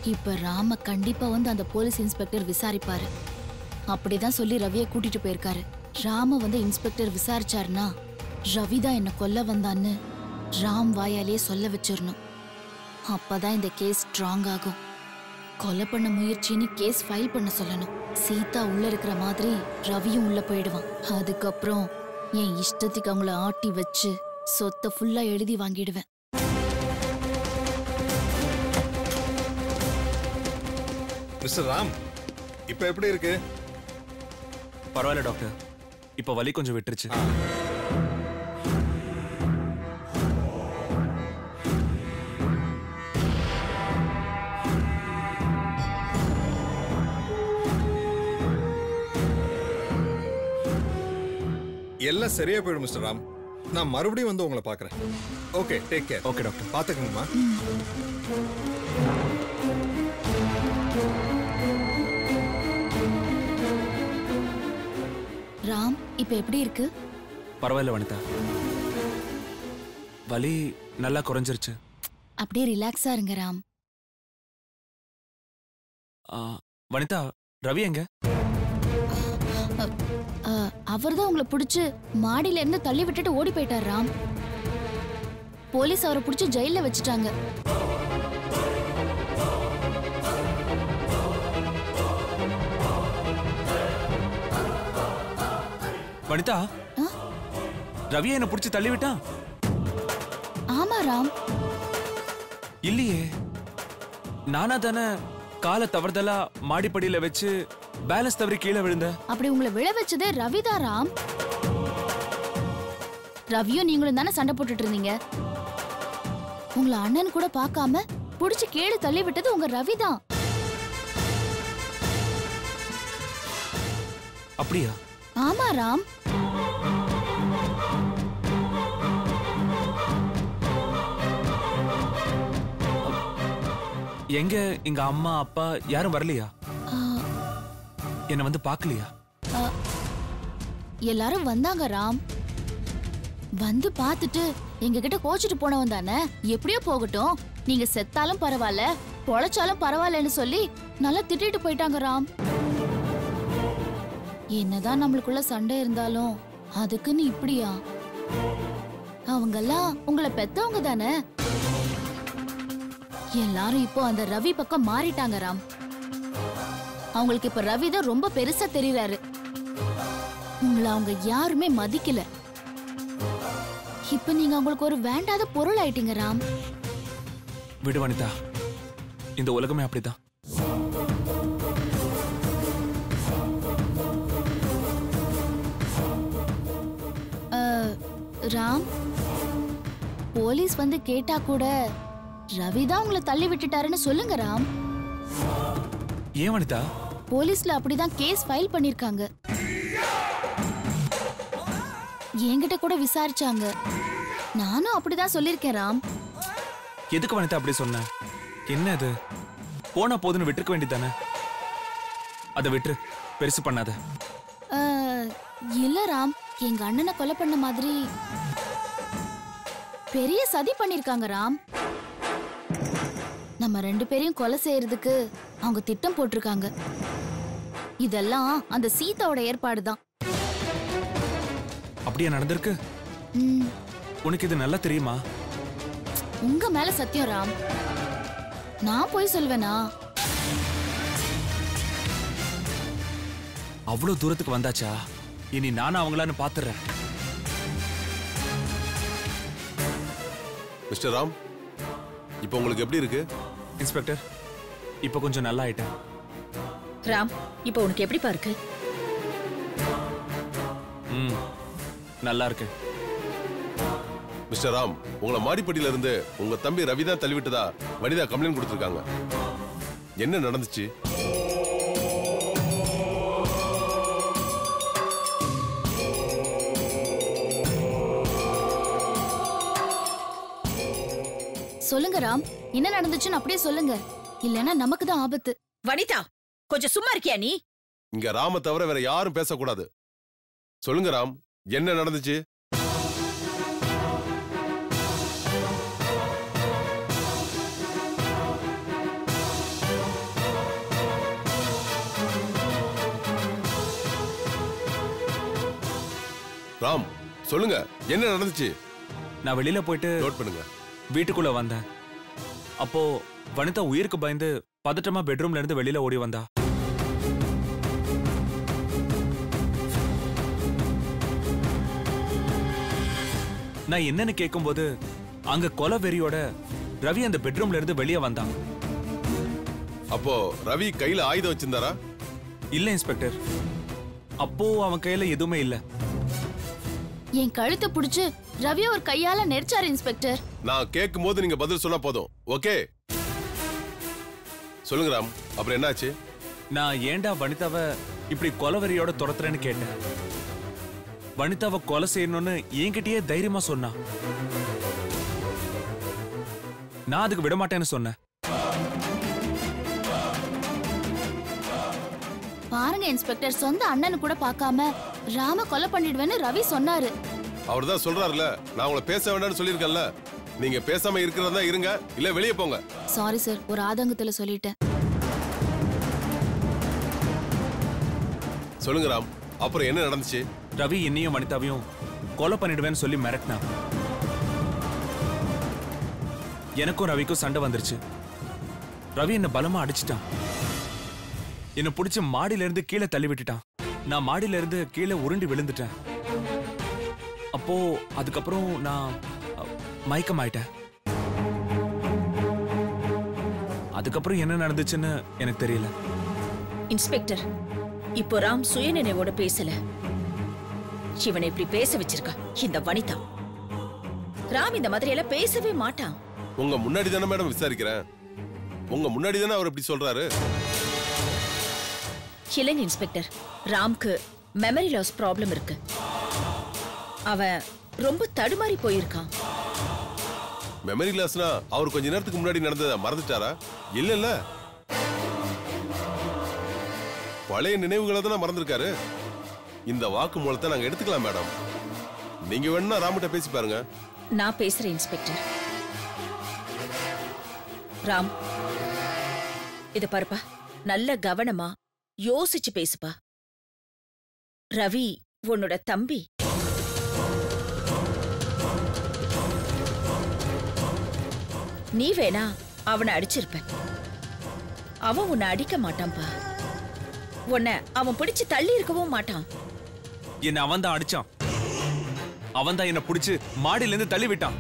இப்ப ராம கண்டிப்பா வந்து அந்த போலீஸ் இன்ஸ்பெக்டர் விசாரிப்பாரு அப்படிதான் சொல்லி ரவியை கூட்டிட்டு போயிருக்காரு ராம வந்து இன்ஸ்பெக்டர் விசாரிச்சாருன்னா ரவி தான் என்ன கொல்ல வந்தான்னு ராம் வாயாலேயே சொல்ல வச்சிரணும் அப்பதான் இந்த கேஸ் ஸ்ட்ராங் ஆகும் கொலை பண்ண முயற்சின்னு கேஸ் ஃபைல் பண்ண சொல்லணும் சீதா உள்ள இருக்கிற மாதிரி ரவியும் உள்ள போயிடுவான் அதுக்கப்புறம் என் இஷ்டத்துக்கு அவங்கள ஆட்டி வச்சு சொத்தை ஃபுல்லா எழுதி வாங்கிடுவேன் மிஸ்டர் ராம் இப்ப எப்படி இருக்கு பரவாயில்ல டாக்டர் இப்போ வலி கொஞ்சம் விட்டுருச்சு எல்லாம் சரியா போயிடும் மிஸ்டர் ராம் நான் மறுபடியும் வந்து உங்களை பார்க்கறேன் okay take care okay doctor பாத்துக்கங்கம்மா ராம் இப்ப எப்படி இருக்கு பரவாயில்ல வனிதா வலி நல்லா குறைஞ்சிருச்சு அப்படியே ரிலாக்ஸா இருங்க ராம் ஆ, வனிதா ரவி எங்க அவர் தான் உங்களை பிடிச்சு மாடியில இருந்து தள்ளி விட்டுட்டு ஓடி போயிட்டார் ராம் போலீஸ் அவரை பிடிச்சு ஜெயில வச்சுட்டாங்க வனிதா ஆ? ரவி என்ன பிடிச்சி தள்ளி விட்டான் ஆமா ராம் இல்லையே நானா தானே காலை தவறுதலா மாடிப்படியில வச்சு பேலன்ஸ் தவறி கீழே விழுந்தேன் அப்படி உங்களை விழ வச்சதே ரவிதான் ராம் ரவியும் நீங்களும் தானே சண்டை போட்டுட்டு இருந்தீங்க உங்களை அண்ணன் கூட பார்க்காம புடிச்சு கீழே தள்ளி விட்டது உங்க ரவிதான் அப்படியா ஆமா ராம் எங்க எங்க அம்மா அப்பா யாரும் வரலையா ஆ, என்ன வந்து பார்க்கலையா ஆ, எல்லாரும் வந்தாங்க ராம் வந்து பார்த்துட்டு எங்க கிட்ட கோச்சிட்டு போனவன் தானே எப்படியோ போகட்டும் நீங்க செத்தாலும் பரவாயில்ல பொழைச்சாலும் பரவாயில்லன்னு சொல்லி நல்லா திட்டிட்டு போயிட்டாங்க ராம் என்னதான் நம்மளுக்குள்ள சண்டை இருந்தாலும் அதுக்குன்னு இப்படியா அவங்கெல்லாம் உங்களை பெத்தவங்க தானே எல்லாரும் இப்போ அந்த ரவி பக்கம் மாறிட்டாங்க ராம் அவங்களுக்கு இப்ப ரவி தான் ரொம்ப பெருசா தெரியறாரு உங்களை அவங்க யாருமே மதிக்கல இப்ப நீங்க அவங்களுக்கு ஒரு வேண்டாத பொருள் ஆயிட்டீங்க ராம் விடு வனிதா இந்த உலகமே அப்படிதான் அஹ், ராம் போலீஸ் வந்து கேட்டா கூட ரவி தான் உங்களை தள்ளி விட்டுட்டாருன்னு சொல்லுங்க ராம் ஏன் வனிதா போலீஸ்ல அப்படிதான் கேஸ் ஃபைல் பண்ணிருக்காங்க என்கிட்ட கூட விசாரிச்சாங்க நானும் அப்படிதான் சொல்லிருக்கேன் ராம் எதுக்கு வனிதா அப்படி சொன்ன என்ன இது போனா போதுன்னு விட்டுருக்க வேண்டியதானே அதை விட்டுரு பெருசு பண்ணாத அஹ், இல்ல ராம் எங்க அண்ணனை கொலை பண்ண மாதிரி பெரிய சதி பண்ணிருக்காங்க ராம் நம்ம ரெண்டு பேரையும் கொலை செய்யறதுக்கு அவங்க திட்டம் போட்டிருக்காங்க இதெல்லாம் அந்த சீதாவோட ஏற்பாடு தான் அப்படியா நடந்திருக்கு ம், உனக்கு இது நல்லா தெரியுமா உங்க மேல சத்தியம் ராம் நான் போய் சொல்வேனா அவ்வளவு தூரத்துக்கு வந்தாச்சா இனி நானும் அவங்களான்னு பாத்துறேன் மிஸ்டர் ராம் இப்போ உங்களுக்கு எப்படி இருக்கு இன்ஸ்பெக்டர் இப்ப கொஞ்சம் நல்லா ஆயிட்டேன் ராம் இப்போ உனக்கு எப்படிப்பா இருக்கு ம் நல்லா இருக்கேன் மிஸ்டர் ராம் உங்களை மாடிப்பட்டியில இருந்து உங்க தம்பி ரவி தான் தள்ளிவிட்டதா வனிதா கம்ப்ளைண்ட் கொடுத்துருக்காங்க என்ன நடந்துச்சு சொல்லுங்க ராம் என்ன நடந்துச்சுன்னு அப்படியே சொல்லுங்க இல்லைன்னா நமக்கு தான் ஆபத்து வனிதா கொஞ்சம் சும்மா இருக்கியா நீ இங்க ராம தவிர வேற யாரும் பேசக்கூடாது சொல்லுங்க ராம் என்ன நடந்துச்சு ராம் சொல்லுங்க என்ன நடந்துச்சு நான் வெளியில போயிட்டு நோட் பண்ணுங்க வீட்டுக்குள்ள வந்தேன் அப்போ வனிதா உயிருக்கு பயந்து பதட்டமா பெட்ரூம்ல இருந்து வெளியில ஓடி வந்தா நான் என்னன்னு கேட்கும்போது அங்க கொலை வெறியோட ரவி அந்த பெட்ரூம்ல இருந்து வெளியே வந்தான் அப்போ ரவி கையில ஆயுதம் வச்சிருந்தாரா இல்ல இன்ஸ்பெக்டர் அப்போ அவன் கையில எதுவுமே இல்ல என் கழுத்தை பிடிச்சு ரவி ஒரு கையால நெரிச்சாரு இன்ஸ்பெக்டர் நான் கேட்கும் போது நீங்க பதில் சொன்னா போதும் ஓகே சொல்லுங்க ராம் அப்புறம் என்னாச்சு நான் ஏன்டா வனிதாவை இப்படி கொலவெறியோட துரத்துறேன்னு கேட்டேன் வனிதாவை கொலை செய்யணும்னு என்கிட்டயே தைரியமா சொன்னான் நான் அதுக்கு விட மாட்டேன்னு சொன்னேன் பாருங்க இன்ஸ்பெக்டர் சொந்த அண்ணனு கூட பார்க்காம ராம கொலை பண்ணிடுவேன்னு ரவி சொன்னாரு அவர் தான் சொல்றாருல நான் உங்களை பேச வேண்டாம்னு சொல்லியிருக்கேன்ல நீங்க பேசாம இருக்கிறதா இருங்க இல்ல வெளியே போங்க சாரி சார் ஒரு ஆதங்கத்துல சொல்லிட்டேன் சொல்லுங்க ராம் அப்புறம் என்ன நடந்துச்சு ரவி என்னையும் வனிதாவையும் கொலை பண்ணிடுவேன்னு சொல்லி மிரட்டினான் எனக்கும் ரவிக்கும் சண்டை வந்துருச்சு ரவி என்ன பலமா அடிச்சிட்டான் என்ன பிடிச்சு மாடியில இருந்து கீழே தள்ளி விட்டுட்டான் நான் மாடியில இருந்து கீழே உருண்டு விழுந்துட்டேன் அப்போ அதுக்கப்புறம் நான் அ, மயக்கமாயிட்டேன் அதுக்கப்புறம் என்ன நடந்துச்சுன்னு எனக்கு தெரியல இன்ஸ்பெக்டர் இப்போ ராம் சுயநினைவோட பேசல இவனை இப்படி பேச வச்சிருக்கா இந்த வனிதா ராம் இந்த மாதிரி எல்லாம் பேசவே மாட்டான் உங்க முன்னாடி தானே மேடம் விசாரிக்கிறேன் உங்க முன்னாடி தானே அவர் இப்படி சொல்றாரு இல்லைங்க இன்ஸ்பெக்டர் ராம்க்கு மெமரி லாஸ் ப்ராப்ளம் இருக்கு அவன் ரொம்ப தடுமாறி போயிருக்கான் மெமரி லாஸ்னா அவர் கொஞ்ச நேரத்துக்கு முன்னாடி நடந்ததை மறந்துட்டாரா இல்ல இல்ல பழைய நினைவுகளை தானே மறந்திருக்காரு இந்த வாக்கு மூலத்தை நாங்க எடுத்துக்கலாம் மேடம் நீங்க வேணா ராமுட்ட பேசி பாருங்க நான் பேசுறேன் இன்ஸ்பெக்டர் ராம் இத பாருப்பா நல்ல கவனமா யோசிச்சு பேசுப்பா ரவி உன்னோட தம்பி நீ வேணா அவனை அடிச்சிருப்ப அவன் உன்னை அடிக்க மாட்டான்பா உன்னை அவன் பிடிச்சு தள்ளி இருக்கவும் மாட்டான் என்ன அவன் தான் அடிச்சான் அவன் தான் என்ன பிடிச்சு மாடியில இருந்து தள்ளி விட்டான்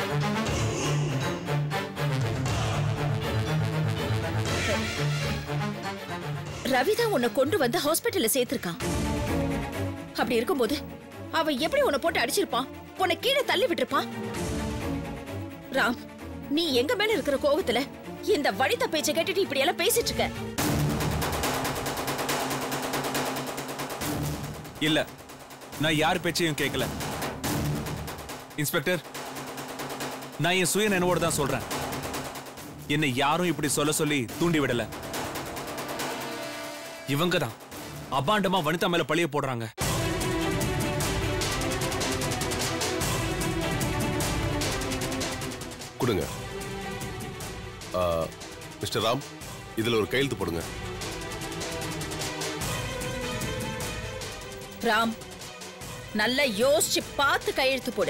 ரவி தான் உன்னை கொண்டு வந்து ஹாஸ்பிட்டல்ல சேர்த்திருக்கான் அப்படி இருக்கும்போது அவன் எப்படி உன்னை போட்டு அடிச்சிருப்பான் உன்னை கீழே தள்ளி விட்டிருப்பான் ராம் நீ எங்க மேல இருக்கிற கோவத்துல இந்த வனித பேச்சை கேட்டுட்டு இப்படி எல்லாம் பேசிட்டு இருக்க இல்ல நான் யார் பேச்சையும் கேட்கல இன்ஸ்பெக்டர் நான் என் சுய நினைவோடு தான் சொல்றேன் என்னை யாரும் இப்படி சொல்ல சொல்லி தூண்டி விடல இவங்க தான் அபாண்டமா வனிதா மேல பழிய போடுறாங்க கொடுங்க ஆ, மிஸ்டர் ராம் இதுல ஒரு கையெழுத்து போடுங்க ராம் நல்லா யோசிச்சு பார்த்து கையெழுத்து போடு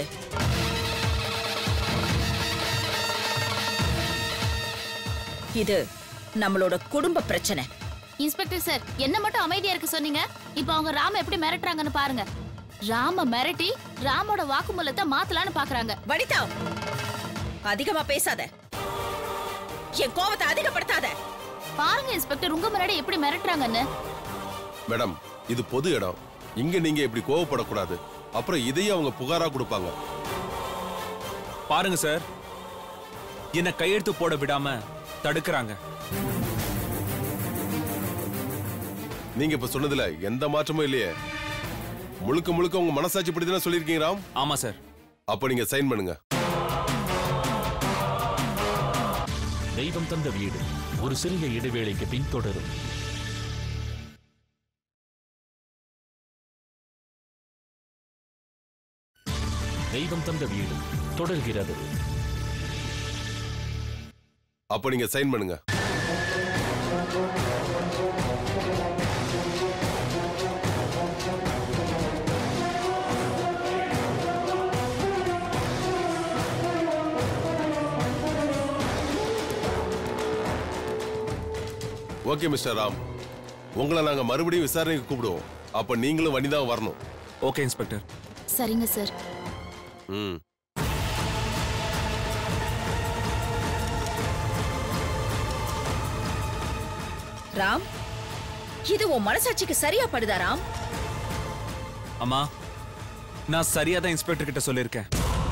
இது நம்மளோட குடும்ப பிரச்சனை இன்ஸ்பெக்டர் சார் என்ன மட்டும் அமைதியா இருக்க சொன்னீங்க இப்போ அவங்க ராம எப்படி மிரட்டுறாங்கன்னு பாருங்க ராம மிரட்டி ராமோட வாக்குமூலத்தை மாத்தலான்னு பாக்குறாங்க வனிதா அதிகமா பேசாத என் கோவத்தை அதிகப்படுத்தாத பாருங்க இன்ஸ்பெக்டர் உங்க முன்னாடி எப்படி மிரட்டுறாங்கன்னு மேடம் இது பொது இடம் இங்க நீங்க இப்படி கோவப்படக்கூடாது அப்புறம் இதையும் அவங்க புகாரா கொடுப்பாங்க பாருங்க சார் என்ன கையெழுத்து போட விடாம தடுக்கிறாங்க நீங்க இப்ப சொன்னதுல எந்த மாற்றமும் இல்லையே முழுக்க முழுக்க உங்க மனசாட்சி படி தானே சொல்லியிருக்கீங்க ராம் ஆமா சார் அப்ப நீங்க சைன் பண்ணுங்க தெய்வம் தந்த வீடு ஒரு சிறிய இடைவேளைக்கு பின் தொடரும் தெய்வம் தந்த வீடு தொடர்கிறது அப்ப நீங்க சைன் பண்ணுங்க ஓகே மிஸ்டர் ராம் உங்களை நாங்க மறுபடியும் விசாரணைக்கு கூப்பிடுவோம் அப்ப நீங்களும் வனிதாவும் வரணும் ஓகே இன்ஸ்பெக்டர் சரிங்க சார் ம் ராம் இது உன் மனசாட்சிக்கு சரியா படுதா ராம் அம்மா நான் சரியா தான் இன்ஸ்பெக்டர் கிட்ட சொல்லியிருக்கேன்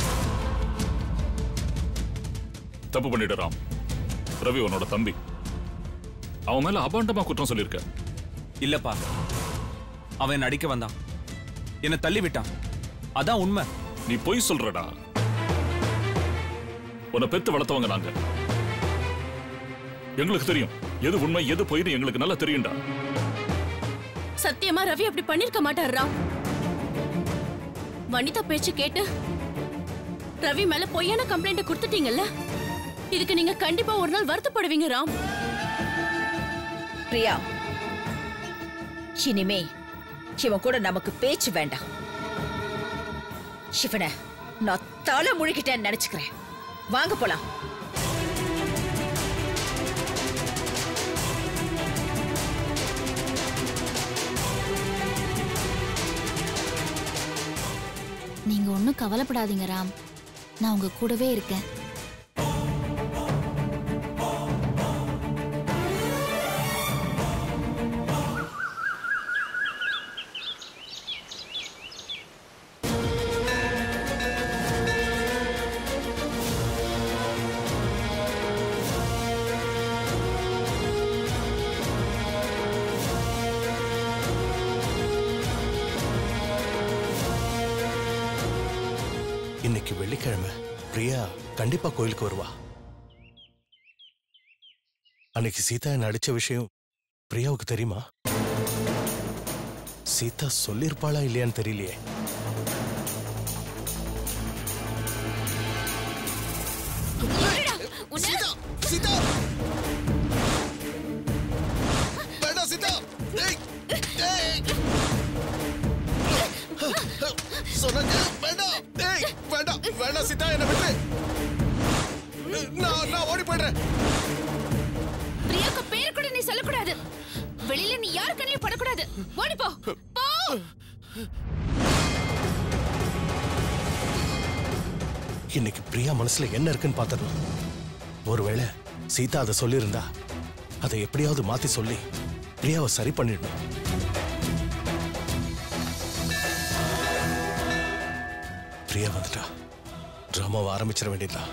தப்பு பண்ணிட்ட ராம் ரவி உன்னோட தம்பி அவன் மேல அபாண்டமா குற்றம் சொல்லியிருக்க இல்லப்பா அவன் என்னை அடிக்க வந்தான் என்னை தள்ளி விட்டான் அதான் உண்மை நீ பொய் சொல்றடா உன்னை பெத்து வளர்த்தவங்க நாங்க எங்களுக்கு தெரியும் எது உண்மை எது பொய்னு எங்களுக்கு நல்லா தெரியும்டா சத்தியமா ரவி அப்படி பண்ணிருக்க மாட்டார் ராம் வனிதா பேச்சு கேட்டு ரவி மேல பொய்யான கம்ப்ளைண்ட் கொடுத்துட்டீங்கல்ல இதுக்கு நீங்க கண்டிப்பா ஒரு நாள் வருத்தப்படுவீங்க ராம் பிரியா இனிமே இவன் கூட நமக்கு பேச்சு வேண்டாம் இவனை நான் தலை முழுகிட்டேன்னு நினைச்சுக்கிறேன் வாங்க போலாம் நீங்க ஒன்றும் கவலைப்படாதீங்க ராம் நான் உங்க கூடவே இருக்கேன் இன்னைக்கு வெள்ளிக்கிழமை பிரியா கண்டிப்பா கோயிலுக்கு வருவா அன்னைக்கு சீதா என்ன அடிச்ச விஷயம் பிரியாவுக்கு தெரியுமா சீதா சொல்லியிருப்பாளா இல்லையான்னு தெரியலையே சீதா சீதா வேண்டாம் சீதா ஏய் ஏய் சொன்னாங்க வேண்டாம் ஏய் வேண்டாம் வேண்டாம் சீதா என்ன விட்டு நான் நான் ஓடி போயிடுறேன் பிரியாக்கு பேர் கூட நீ சொல்லக்கூடாது வெளியில நீ யாரு கண்ணிலையும் படக்கூடாது ஓடி போ போ இன்னைக்கு பிரியா மனசுல என்ன இருக்குன்னு பார்த்தணும் ஒருவேளை சீதா அதை சொல்லியிருந்தா அதை எப்படியாவது மாத்தி சொல்லி பிரியாவை சரி பண்ணிடணும் பிரியா வந்துட்டா ட்ராமாவை ஆரம்பிச்சிட வேண்டியதுதான்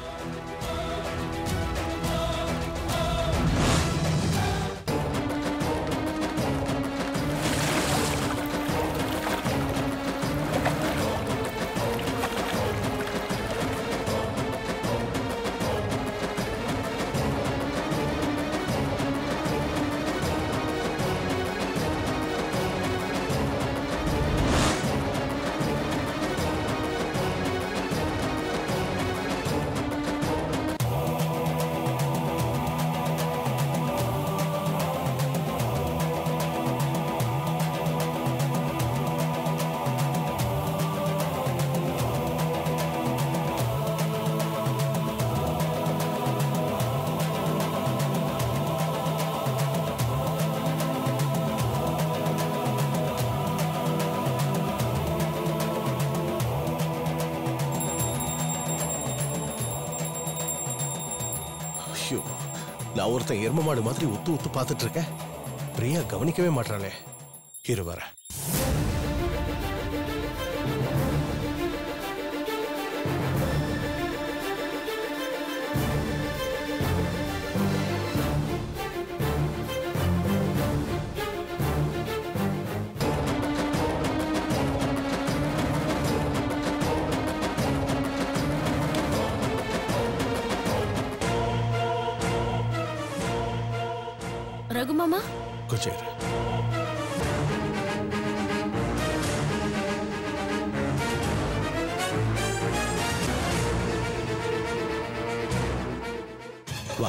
ஐயோ நான் ஒருத்தன் எரும மாடு மாதிரி உத்து உத்து பார்த்துட்டு இருக்கேன் பிரியா கவனிக்கவே மாட்டாளே இரு வரேன் ரகுமாமா கொஞ்சம் இரு வா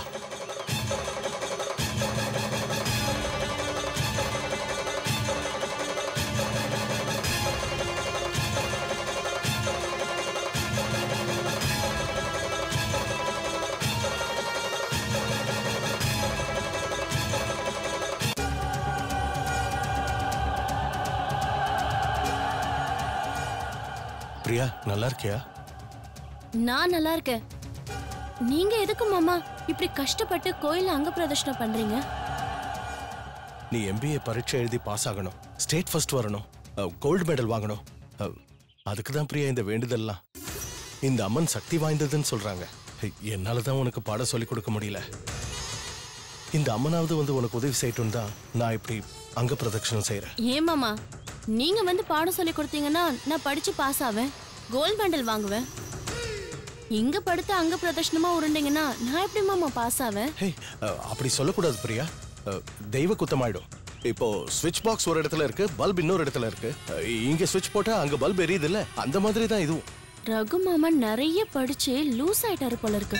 பிரியா நல்லா இருக்கியா நான் நல்லா இருக்கேன் நீங்க எதுக்கு மாமா இப்படி கஷ்டப்பட்டு கோயில்ல அங்க பிரதர்ஷனம் பண்றீங்க நீ எம்பிஏ பரீட்சை எழுதி பாஸ் ஆகணும் ஸ்டேட் ஃபர்ஸ்ட் வரணும் கோல்டு மெடல் வாங்கணும் அஹ், அதுக்கு தான் பிரியா இந்த வேண்டுதல்லாம் இந்த அம்மன் சக்தி வாய்ந்ததுன்னு சொல்றாங்க என்னால தான் உனக்கு பாடம் சொல்லி கொடுக்க முடியல இந்த அம்மனாவது வந்து உனக்கு உதவி செய்யட்டும் தான் நான் இப்படி அங்க பிரதட்சணம் செய்யறேன் ஏன் மாமா நீங்க வந்து பாடம் சொல்லி கொடுத்தீங்கன்னா நான் படிச்சு பாஸ் ஆவேன் கோல்ட் மெடல் வாங்குவேன் இங்க படுத்து அங்க பிரதர்ஷனமா உருண்டீங்கன்னா நான் எப்படி மாமா பாஸ் ஆவேன் ஹே அஹ், அப்படி சொல்லக்கூடாது பிரியா அஹ், தெய்வ குத்தமாயிடும் இப்போ ஸ்விட்ச் பாக்ஸ் ஒரு இடத்துல இருக்கு பல்ப் இன்னொரு இடத்துல இருக்கு அஹ், இங்க ஸ்விட்ச் போட்டா அங்க பல்ப் எரியுது இல்ல அந்த மாதிரி தான் இதுவும் ரகு மாமா நிறைய படிச்சு லூஸ் ஆயிட்டாரு போல இருக்கு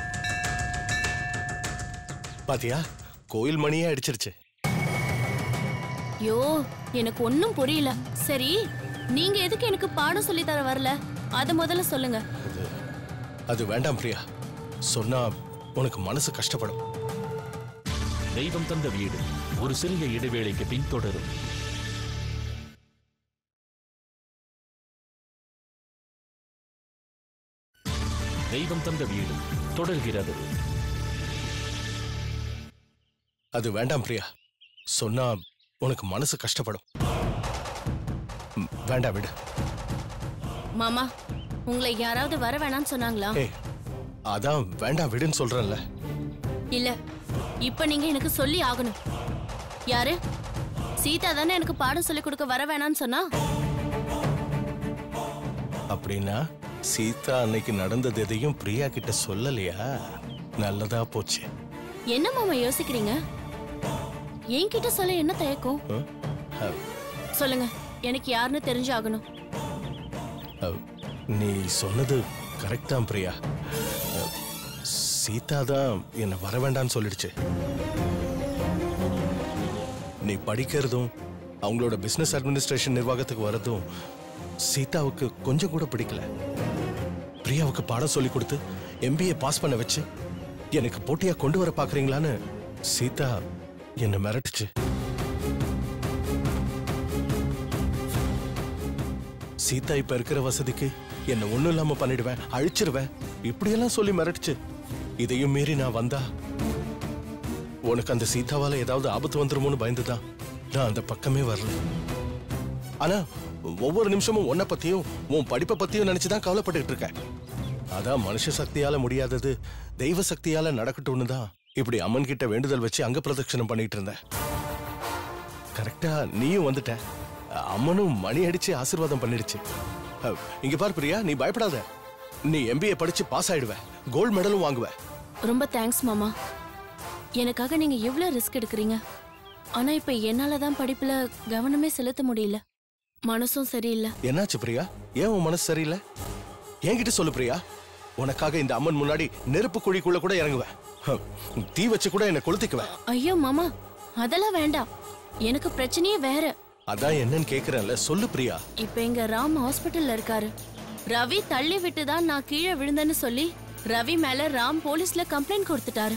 பாத்தியா கோயில் மணியே அடிச்சிருச்சு யோ எனக்கு ஒன்னும் புரியல சரி நீங்க எதுக்கு எனக்கு பாடம் சொல்லி தர வரல அத முதல்ல சொல்லுங்க அது வேண்டாம் பிரியா சொன்னா உனக்கு மனசு கஷ்டப்படும் தெய்வம் தந்த வீடு ஒரு சிறிய இடைவேளைக்கு பின் தொடரும் தெய்வம் தந்த வீடு தொடர்கிறது அது வேண்டாம் பிரியா சொன்னா உனக்கு மனசு கஷ்டப்படும் ம், வேண்டாம் விடு மாமா உங்களை யாராவது வர வேணாம்னு சொன்னாங்களா ஏய் அதான் வேண்டாம் விடுன்னு சொல்றேன்ல இல்ல இப்ப நீங்க எனக்கு சொல்லி ஆகணும் யாரு சீதா தானே எனக்கு பாடம் சொல்லி கொடுக்க வர வேணாம்னு சொன்னா அப்படின்னா சீதா அன்னைக்கு நடந்தது எதையும் பிரியா கிட்ட சொல்லலையா நல்லதா போச்சு என்ன மாமா யோசிக்கிறீங்க என்கிட்ட சொல்ல என்ன தயக்கம் ம்? அஹ், சொல்லுங்க எனக்கு யாருன்னு தெரிஞ்சு ஆகணும் அஹ், நீ சொன்னது கரெக்ட் தான் பிரியா அஹ், சீதா தான் என்னை வர வேண்டாம்னு சொல்லிடுச்சு நீ படிக்கிறதும் அவங்களோட பிசினஸ் அட்மினிஸ்ட்ரேஷன் நிர்வாகத்துக்கு வரதும் சீதாவுக்கு கொஞ்சம் கூட பிடிக்கல பிரியாவுக்கு பாடம் சொல்லி கொடுத்து எம்பிஏ பாஸ் பண்ண வச்சு எனக்கு போட்டியா கொண்டு வர பாக்குறீங்களான்னு சீதா என்னை மிரட்டுச்சு சீதா இப்ப இருக்கிற வசதிக்கு என்ன ஒண்ணும் இல்லாம பண்ணிடுவேன் அழிச்சிருவேன் இப்படியெல்லாம் சொல்லி மிரட்டுச்சு இதையும் மீறி நான் வந்தா உனக்கு அந்த சீதாவால ஏதாவது ஆபத்து வந்துருமோன்னு பயந்துதான் நான் அந்த பக்கமே வரல ஆனா ஒவ்வொரு நிமிஷமும் உன்னை பத்தியும் உன் படிப்பை பத்தியும் நினைச்சுதான் கவலைப்பட்டுட்டு இருக்கேன் அதான் மனுஷ சக்தியால முடியாதது தெய்வ சக்தியால நடக்கட்டும்னு தான் இப்படி அம்மன் கிட்ட வேண்டுதல் வச்சு அங்க பிரதட்சணம் பண்ணிட்டு இருந்தேன் கரெக்டா நீயும் வந்துட்ட அம்மனும் மணி அடிச்சு ஆசீர்வாதம் பண்ணிடுச்சு அஹ், இங்க பார் பிரியா நீ பயப்படாத நீ எம்பிஏ படிச்சு பாஸ் ஆயிடுவ கோல்ட் மெடலும் வாங்குவ ரொம்ப தேங்க்ஸ் மாமா எனக்காக நீங்க எவ்வளவு ரிஸ்க் எடுக்கிறீங்க ஆனா இப்ப என்னால தான் படிப்புல கவனமே செலுத்த முடியல மனசும் சரியில்லை என்னாச்சு பிரியா ஏன் உன் மனசு சரியில்லை என்கிட்ட சொல்லு பிரியா உனக்காக இந்த அம்மன் முன்னாடி நெருப்பு குழிக்குள்ள கூட இறங்குவேன் ஹம், தீ வச்சு கூட என்னை கொளுத்திக்குவேன் ஐயோ மாமா அதெல்லாம் வேண்டாம் எனக்கு பிரச்சனையே வேற அதான் என்னன்னு கேக்குறேன்ல சொல்லு பிரியா இப்ப எங்க ராம் ஹாஸ்பிட்டல்ல இருக்காரு ரவி தள்ளி விட்டு தான் நான் கீழே விழுந்தேன்னு சொல்லி ரவி மேல ராம் போலீஸ்ல கம்ப்ளைண்ட் கொடுத்துட்டாரு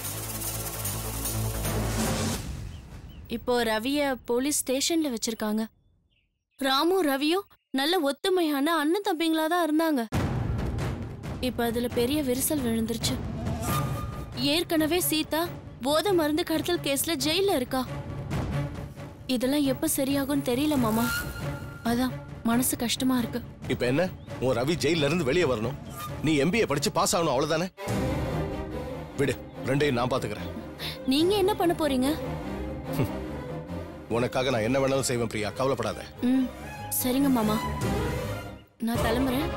இப்போ ரவிய போலீஸ் ஸ்டேஷன்ல வச்சிருக்காங்க ராமும் ரவியும் நல்ல ஒத்துமையான அண்ணன் தம்பிங்களா தான் இருந்தாங்க இப்ப அதுல பெரிய விரிசல் விழுந்துருச்சு ஏற்கனவே சீதா போதை மருந்து கடத்தல் கேஸ்ல ஜெயில இருக்கா இதெல்லாம் எப்ப சரியாகும்னு தெரியல மாமா அதான் மனசு கஷ்டமா இருக்கு இப்ப என்ன உன் ரவி ஜெயில இருந்து வெளியே வரணும் நீ எம்பிஏ படிச்சு பாஸ் ஆகணும் அவ்வளவுதானே விடு ரெண்டையும் நான் பாத்துக்கிறேன் நீங்க என்ன பண்ண போறீங்க உனக்காக நான் என்ன வேணாலும் செய்வேன் பிரியா கவலைப்படாத ம் சரிங்க மாமா நான் கிளம்புறேன்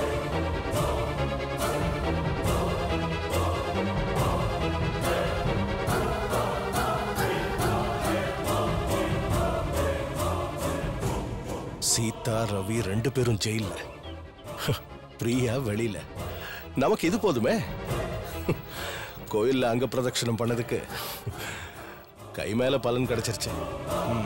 சீதா ரவி ரெண்டு பேரும் ஜெயில்ல பிரியா வெளியில நமக்கு இது போதுமே கோயில்ல அங்க பிரதட்சணம் பண்ணதுக்கு கை மேல பலன் கிடைச்சிருச்சு ம்.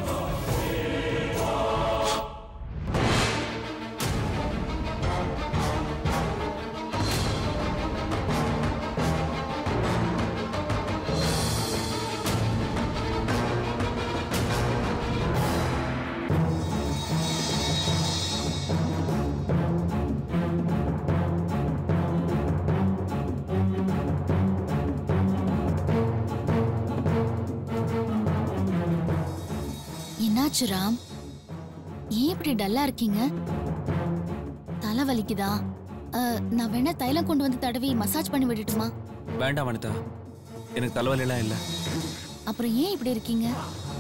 என்னாச்சு ராம் ஏன் இப்படி டல்லா இருக்கீங்க தலை வலிக்குதா அஹ், நான் வேணா தைலம் கொண்டு வந்து தடவி மசாஜ் பண்ணி விடட்டுமா வேண்டாம் வனிதா எனக்கு தலைவலியெல்லாம் இல்லை அப்புறம் ஏன் இப்படி இருக்கீங்க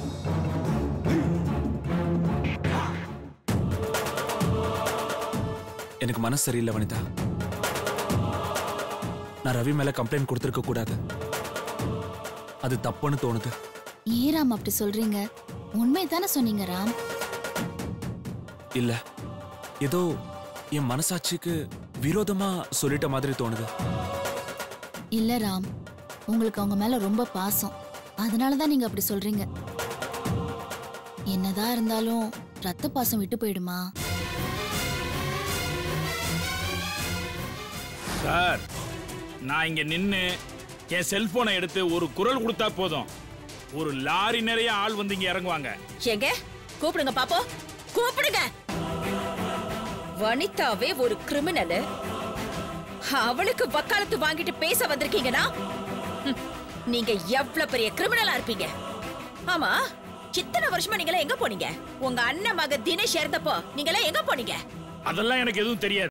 எனக்கு மனசு சரியில்லை வனிதா நான் ரவி மேல கம்ப்ளைண்ட் கொடுத்துருக்க கூடாது அது தப்புன்னு தோணுது ஏன் ராம் அப்படி சொல்றீங்க உண்மை தானே சொன்னீங்க ராம் இல்ல ஏதோ என் மனசாட்சிக்கு விரோதமா சொல்லிட்ட மாதிரி தோணுது இல்ல ராம் உங்களுக்கு அவங்க மேல ரொம்ப பாசம் அதனால தான் நீங்க அப்படி சொல்றீங்க என்னதான் இருந்தாலும் ரத்த பாசம் விட்டு போயிடுமா சார் நான் இங்க நின்னு என் செல்போனை எடுத்து ஒரு குரல் கொடுத்தா போதும் ஒரு லாரி நிறைய ஆள் வந்து இங்க இறங்குவாங்க எங்க கூப்பிடுங்க பாப்போம் கூப்பிடுங்க வனிதாவே ஒரு கிரிமினல் அவளுக்கு வக்காலத்து வாங்கிட்டு பேச வந்திருக்கீங்கன்னா ஹம், நீங்க எவ்வளவு பெரிய கிரிமினலா இருப்பீங்க ஆமா இத்தனை வருஷமா நீங்களே எங்க போனீங்க உங்க அண்ணன் மக தினேஷ் இறந்தப்போ நீங்களே எங்க போனீங்க அதெல்லாம் எனக்கு எதுவும் தெரியாது